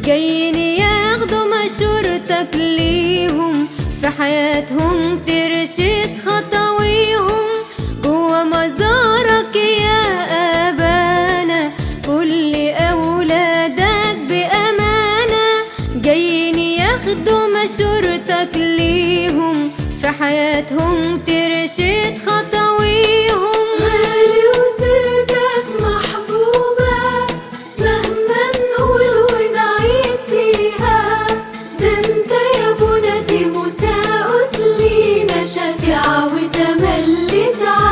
جايين ياخدوا مشورتك ليهم في حياتهم ترشد خطويهم جوا مزارك يا أبانا كل أولادك بأمانة جايين ياخدوا مشورتك ليهم في حياتهم ترشد خطويهم غالي وسيرتك محبوبة مهما نقول ونعيد فيها ده انت يا ابونا تيموساوس لينا شفيعة وتملي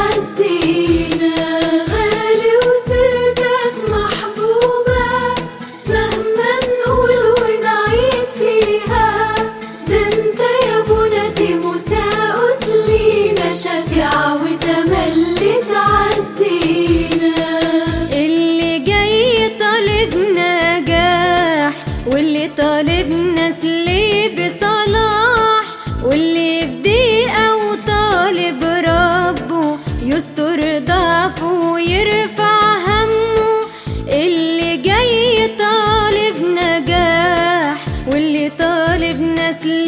تعزينا غالي وسيرتك محبوبة مهما نقول ونعيد فيها ده انت يا ابونا تيموساوس لينا شفيعة وتملي تعزينا اللي جاي طالب نجاح واللي طالب نسل بصلاح واللي في ضيقة وطالب ربه يستر ضعفه ويرفع همه اللي جاي طالب نجاح واللي طالب نسل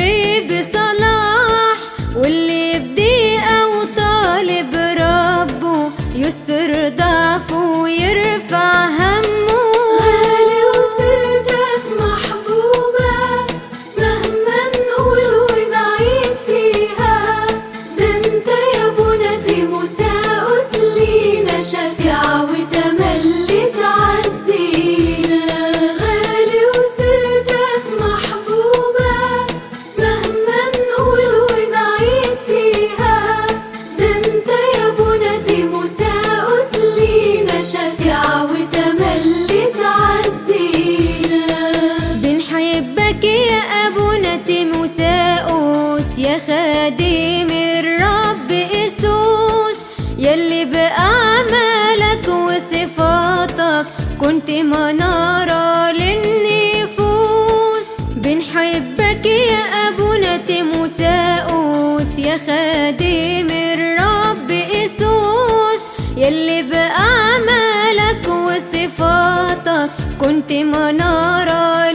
بصلاح واللي في ضيقة وطالب ربه يستر ضعفه ويرفع همه غالي وسيرتك محبوبة مهما نقول ونعيد فيها ده انت يا ابونا تيموساوس لينا شفيعة وتملي تعزينا غالي وسيرتك محبوبة مهما نقول ونعيد فيها ده انت يا ابونا تيموساوس لينا شفيعة وتملي تعزينا بنحبك يا أبونا تيموساوس يا خادم الرب إيسوس يلي بأعمالك وصفاتك كنت منارة للنفوس بنحبك يا أبونا تيموساوس يا خادم الرب إيسوس يلي بأعمالك وصفاتك كنت منارة